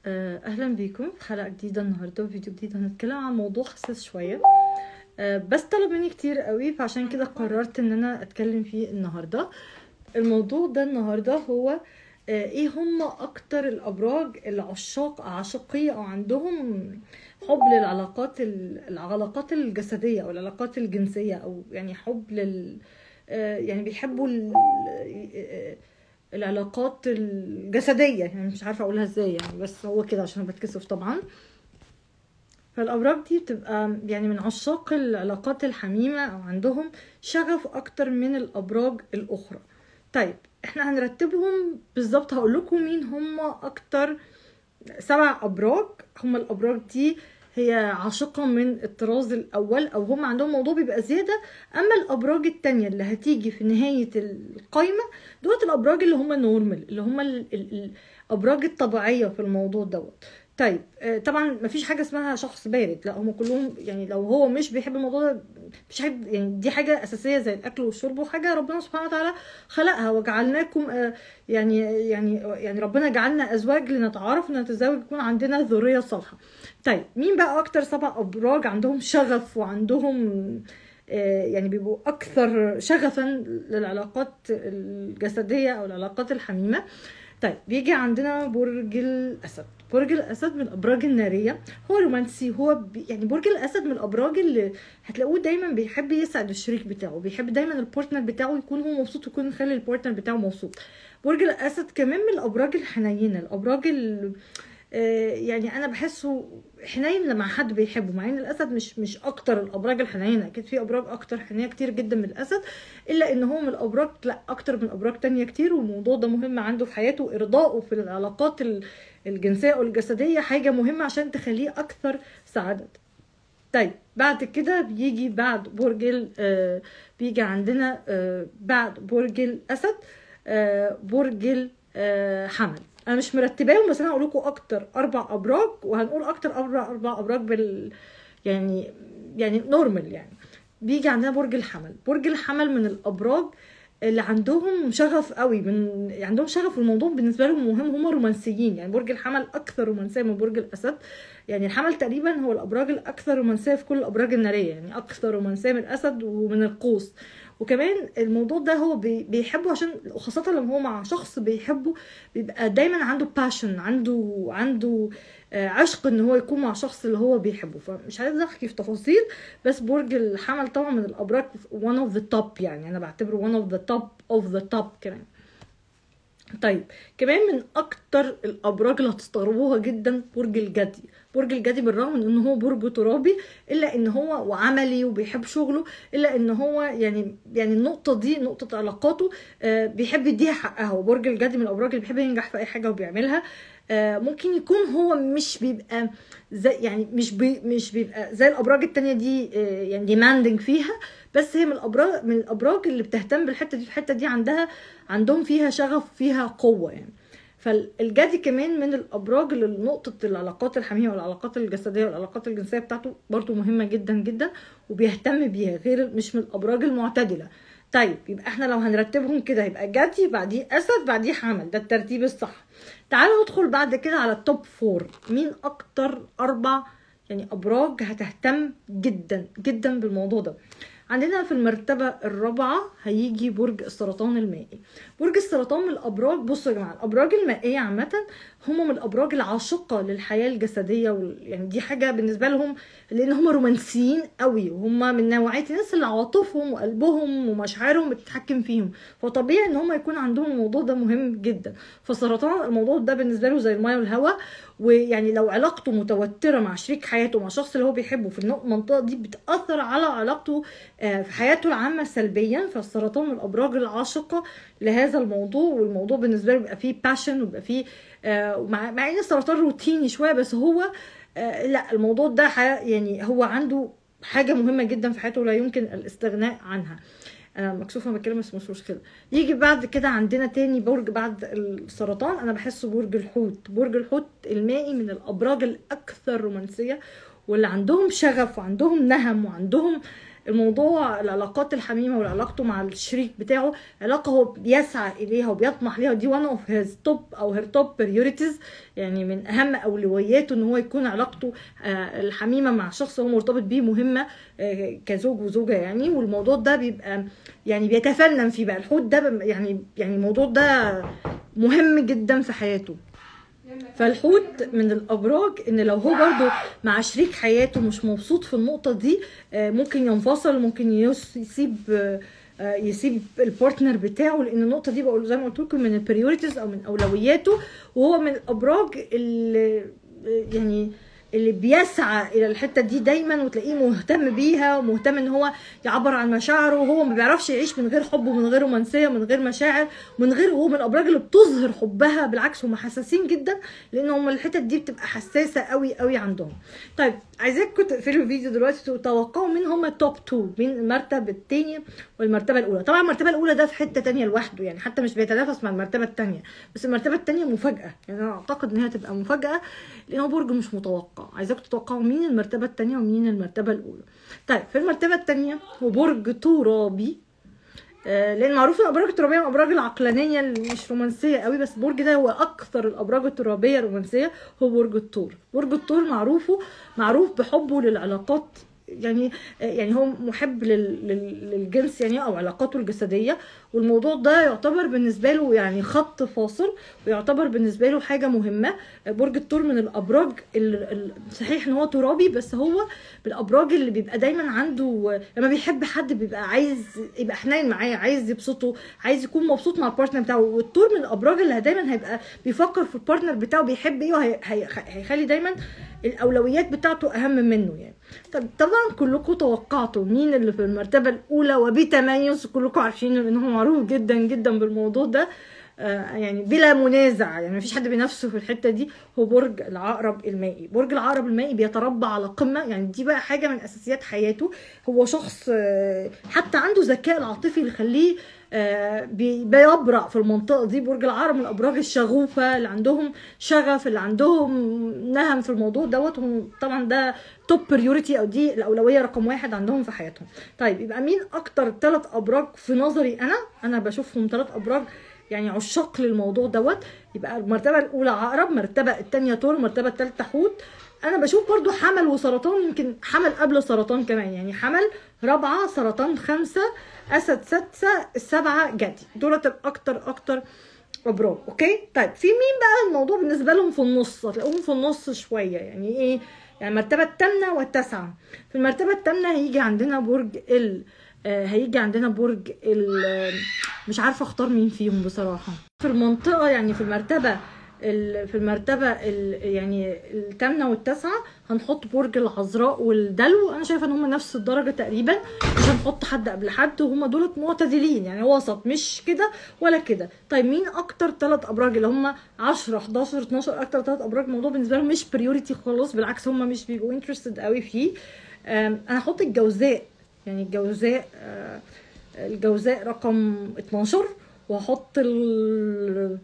آه، اهلا بيكم حلقه جديده النهارده وفيديو جديد هنتكلم عن موضوع حساس شويه آه، بس طلب مني كتير قوي فعشان كده قررت ان انا اتكلم فيه النهارده الموضوع ده النهارده هو آه، ايه هم اكتر الابراج العشاق عاشقيه او عندهم حب للعلاقات ال- العلاقات الجسديه او العلاقات الجنسيه او يعني حب لل آه، يعني بيحبوا ال- آه، العلاقات الجسديه يعني مش عارفه اقولها ازاي يعني بس هو كده عشان بتكسف طبعا فالابراج دي بتبقى يعني من عشاق العلاقات الحميمه او عندهم شغف اكتر من الابراج الاخرى طيب احنا هنرتبهم بالظبط هقول لكم مين هم اكتر سبع ابراج هم الابراج دي هي عاشقة من الطراز الأول أو هم عندهم موضوع بيبقى زيادة أما الأبراج التانية اللي هتيجي في نهاية القايمة دولت الأبراج اللي هم نورمال اللي هم ال- ال- الأبراج الطبيعية في الموضوع دوت طيب آه، طبعا مفيش حاجة اسمها شخص بارد لا هم كلهم يعني لو هو مش بيحب الموضوع ده مش حاجة يعني دي حاجة أساسية زي الأكل والشرب وحاجة ربنا سبحانه وتعالى خلقها وجعلناكم آه، يعني يعني يعني ربنا جعلنا أزواج لنتعارف ونتزوج يكون عندنا ذرية صالحة طيب مين بقى اكتر سبع ابراج عندهم شغف وعندهم آه، يعني بيبقوا اكثر شغفا للعلاقات الجسديه او العلاقات الحميمه طيب بيجي عندنا برج الاسد برج الاسد من الابراج الناريه هو رومانسي هو بي يعني برج الاسد من الابراج اللي هتلاقوه دايما بيحب يسعد الشريك بتاعه بيحب دايما البارتنر بتاعه يكون هو مبسوط ويكون مخلي البارتنر بتاعه مبسوط برج الاسد كمان من الابراج الحنينه الابراج اللي آه، يعني انا بحسه حنين لما حد بيحبه مع ان الاسد مش مش اكتر الابراج الحنينه اكيد في ابراج اكتر حنيه كتير جدا من الاسد الا ان هو من الابراج لا اكتر من ابراج تانية كتير والموضوع ده مهم عنده في حياته ارضائه في العلاقات ال- الجنسيه او الجسديه حاجه مهمه عشان تخليه اكثر سعاده طيب بعد كده بيجي بعد برج ال- آه، بيجي عندنا آه، بعد برج الاسد آه، برج الحمل انا مش مرتباهم بس انا هقول لكم اكتر اربع ابراج وهنقول اكتر اربع اربع ابراج بال يعني يعني نورمال يعني بيجي عندنا برج الحمل برج الحمل من الابراج اللي عندهم شغف قوي من عندهم شغف الموضوع بالنسبه لهم مهم هم رومانسيين يعني برج الحمل اكثر رومانسيه من برج الاسد يعني الحمل تقريبا هو الابراج الاكثر رومانسيه في كل الابراج الناريه يعني اكثر رومانسيه من الاسد ومن القوس وكمان الموضوع ده هو بي- بيحبه عشان وخاصة لما هو مع شخص بيحبه بيبقى دايما عنده باشن عنده عنده آه، عشق ان هو يكون مع شخص اللي هو بيحبه فمش عايزه احكي في تفاصيل بس برج الحمل طبعا من الابراج one of the top يعني انا بعتبره one of the top of the top كمان طيب كمان من اكتر الابراج اللي هتستغربوها جدا برج الجدي برج الجدي بالرغم من ان هو برج ترابي الا ان هو وعملي وبيحب شغله الا ان هو يعني يعني النقطه دي نقطه علاقاته آه، بيحب يديها حقها وبرج الجدي من الابراج اللي بيحب ينجح في اي حاجه وبيعملها آه، ممكن يكون هو مش بيبقى زي يعني مش بي مش بيبقى زي الابراج التانية دي آه، يعني ديماندنج فيها بس هي من الابراج من الابراج اللي بتهتم بالحته دي الحته دي عندها عندهم فيها شغف فيها قوه يعني فالجدي كمان من الابراج اللي نقطه العلاقات الحميمه والعلاقات الجسديه والعلاقات الجنسيه بتاعته برضو مهمه جدا جدا وبيهتم بيها غير مش من الابراج المعتدله طيب يبقى احنا لو هنرتبهم كده يبقى جدي بعديه اسد بعديه حمل ده الترتيب الصح تعالوا ندخل بعد كده على التوب فور مين اكتر اربع يعني ابراج هتهتم جدا جدا بالموضوع ده عندنا في المرتبة الرابعة هيجي برج السرطان المائي برج السرطان من الأبراج بصوا يا جماعة الأبراج المائية عامة هم من الأبراج العاشقة للحياة الجسدية وال... يعني دي حاجة بالنسبة لهم لأن هم رومانسيين قوي وهم من نوعية الناس اللي عواطفهم وقلبهم ومشاعرهم بتتحكم فيهم فطبيعي ان هم يكون عندهم الموضوع ده مهم جدا فسرطان الموضوع ده بالنسبة له زي الماء والهواء ويعني لو علاقته متوترة مع شريك حياته مع الشخص اللي هو بيحبه في النق- المنطقة دي بتأثر على علاقته آه، في حياته العامة سلبيا فالسرطان من الأبراج العاشقة لهذا الموضوع والموضوع بالنسبة له بيبقى فيه باشن وبيبقى فيه آه، مع مع ان السرطان روتيني شوية بس هو آه، لا الموضوع ده حي- يعني هو عنده حاجة مهمة جدا في حياته لا يمكن الاستغناء عنها انا مكسوفه من الكلمه بس مش مشكله يجي بعد كده عندنا تاني برج بعد السرطان انا بحسه برج الحوت برج الحوت المائي من الابراج الاكثر رومانسيه واللي عندهم شغف وعندهم نهم وعندهم الموضوع العلاقات الحميمه وعلاقته مع الشريك بتاعه علاقه هو بيسعى اليها وبيطمح ليها ودي وان اوف هيز توب او هير توب بريوريتيز يعني من اهم اولوياته ان هو يكون علاقته آه، الحميمه مع شخص هو مرتبط بيه مهمه آه، كزوج وزوجه يعني والموضوع ده بيبقى يعني بيتفنن فيه بقى الحوت ده بم- يعني يعني الموضوع ده مهم جدا في حياته فالحوت من الابراج ان لو هو برضو مع شريك حياته مش مبسوط في النقطه دي آه، ممكن ينفصل ممكن يس- يسيب آه، آه، يسيب البارتنر بتاعه لان النقطه دي بقول زي ما قلت لكم من البريوريتيز او من اولوياته وهو من الابراج اللي يعني اللي بيسعى الى الحته دي دايما وتلاقيه مهتم بيها ومهتم ان هو يعبر عن مشاعره وهو ما بيعرفش يعيش من غير حب ومن غير رومانسيه ومن غير مشاعر ومن غير هو من الابراج اللي بتظهر حبها بالعكس هم حساسين جدا لان هم الحتت دي بتبقى حساسه قوي قوي عندهم طيب عايزاكم تقفلوا الفيديو دلوقتي وتتوقعوا مين هم التوب 2 مين المرتبه الثانيه والمرتبه الاولى طبعا المرتبه الاولى ده في حته تانية لوحده يعني حتى مش بيتنافس مع المرتبه الثانيه بس المرتبه الثانيه مفاجاه يعني انا اعتقد ان هي تبقى مفاجاه لان هو برج مش متوقع عايزاكم تتوقعوا مين المرتبه الثانيه ومين المرتبه الاولى طيب في المرتبه الثانيه هو برج ترابي آه، لان معروف ان الابراج الترابيه من الابراج العقلانيه اللي مش رومانسيه قوي بس البرج ده هو اكثر الابراج الترابيه رومانسيه هو برج الثور برج الثور معروفه معروف بحبه للعلاقات يعني يعني هو محب لل- لل- للجنس يعني او علاقاته الجسديه والموضوع ده يعتبر بالنسبه له يعني خط فاصل ويعتبر بالنسبه له حاجه مهمه برج الثور من الابراج ال- ال- صحيح ان هو ترابي بس هو من الابراج اللي بيبقى دايما عنده لما بيحب حد بيبقى عايز يبقى حنين معاه عايز يبسطه عايز يكون مبسوط مع البارتنر بتاعه والثور من الابراج اللي دايما هيبقى بيفكر في البارتنر بتاعه بيحب ايه وهيخلي دايما الاولويات بتاعته اهم منه يعني طب طبعا كلكم توقعتوا مين اللي في المرتبه الاولى وبتميز كلكم عارفين ان هو معروف جدا جدا بالموضوع ده آه، يعني بلا منازع يعني مفيش حد بينافسه في الحته دي هو برج العقرب المائي برج العقرب المائي بيتربع على قمه يعني دي بقى حاجه من اساسيات حياته هو شخص آه، حتى عنده ذكاء العاطفي اللي يخليه آه، بي- بيبرع في المنطقه دي برج العقرب من الابراج الشغوفه اللي عندهم شغف اللي عندهم نهم في الموضوع دوت هم طبعا ده توب بريوريتي او دي الاولويه رقم واحد عندهم في حياتهم طيب يبقى مين اكتر ثلاث ابراج في نظري انا انا بشوفهم ثلاث ابراج يعني عشاق للموضوع دوت يبقى المرتبه الاولى عقرب المرتبه الثانيه طور المرتبه الثالثه حوت انا بشوف برضو حمل وسرطان يمكن حمل قبل سرطان كمان يعني حمل رابعه سرطان خمسه اسد سادسه السبعه جدي دولت الاكتر اكتر ابراج اوكي طيب في مين بقى الموضوع بالنسبه لهم في النص هتلاقوهم في النص شويه يعني ايه يعني المرتبه الثامنه والتاسعه في المرتبه الثامنه هيجي عندنا برج ال آه، هيجي عندنا برج ال آه، مش عارفه اختار مين فيهم بصراحه في المنطقه يعني في المرتبه ال- في المرتبه ال- يعني الثامنه والتاسعه هنحط برج العذراء والدلو انا شايفه ان هم نفس الدرجه تقريبا مش هنحط حد قبل حد وهم دولت معتدلين يعني وسط مش كده ولا كده طيب مين اكتر ثلاث ابراج اللي هم 10 11 12 اكتر ثلاث ابراج الموضوع بالنسبه لهم مش بريوريتي خالص بالعكس هم مش بيبقوا انترستد قوي فيه آم، انا هحط الجوزاء يعني الجوزاء آه، الجوزاء رقم 12 وهحط ال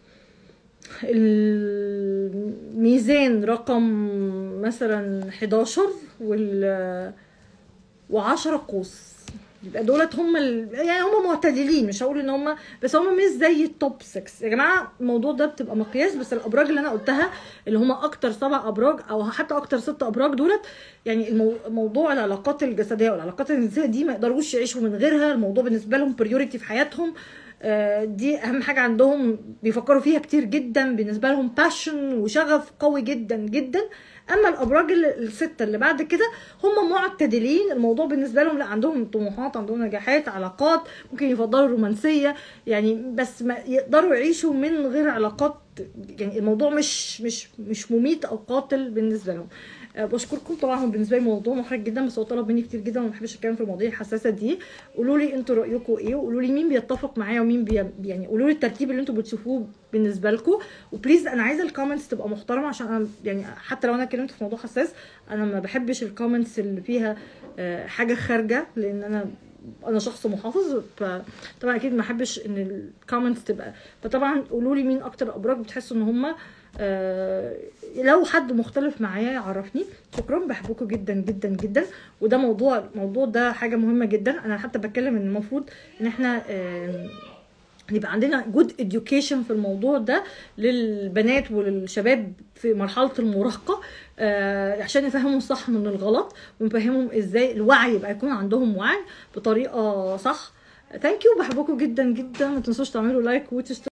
الميزان رقم مثلا 11 وال و10 قوس يبقى دولت هم ال... يعني هم معتدلين مش هقول ان هم بس هم مش زي التوب 6 يا جماعه الموضوع ده بتبقى مقياس بس الابراج اللي انا قلتها اللي هم اكتر سبع ابراج او حتى اكتر ست ابراج دولت يعني المو... موضوع العلاقات الجسديه والعلاقات الجنسيه دي ما يقدروش يعيشوا من غيرها الموضوع بالنسبه لهم بريوريتي في حياتهم آه، دي اهم حاجه عندهم بيفكروا فيها كتير جدا بالنسبه لهم باشن وشغف قوي جدا جدا اما الابراج ال- السته اللي بعد كده هم معتدلين الموضوع بالنسبه لهم لا عندهم طموحات عندهم نجاحات علاقات ممكن يفضلوا الرومانسيه يعني بس ما يقدروا يعيشوا من غير علاقات يعني الموضوع مش مش مش مميت او قاتل بالنسبه لهم آه، بشكركم طبعا هو بالنسبه لي موضوع محرج جدا بس هو طلب مني كتير جدا وما بحبش اتكلم في المواضيع الحساسه دي قولوا لي انتوا رايكم ايه وقولوا لي مين بيتفق معايا ومين بي يعني قولوا لي الترتيب اللي انتوا بتشوفوه بالنسبه لكم وبليز انا عايزه الكومنتس تبقى محترمه عشان انا يعني حتى لو انا اتكلمت في موضوع حساس انا ما بحبش الكومنتس اللي فيها آه، حاجه خارجه لان انا انا شخص محافظ فطبعا اكيد ما احبش ان الكومنتس تبقى فطبعا قولوا لي مين اكتر ابراج بتحسوا ان هم آه، لو حد مختلف معايا يعرفني شكرا بحبكم جدا جدا جدا وده موضوع الموضوع ده حاجه مهمه جدا انا حتى بتكلم ان المفروض ان احنا آم، يبقى عندنا جود education في الموضوع ده للبنات وللشباب في مرحله المراهقه آه، عشان يفهموا الصح من الغلط ونفهمهم ازاي الوعي يبقى يكون عندهم وعي بطريقه صح ثانك يو بحبكم جدا جدا ما تنسوش تعملوا لايك وتشتركوا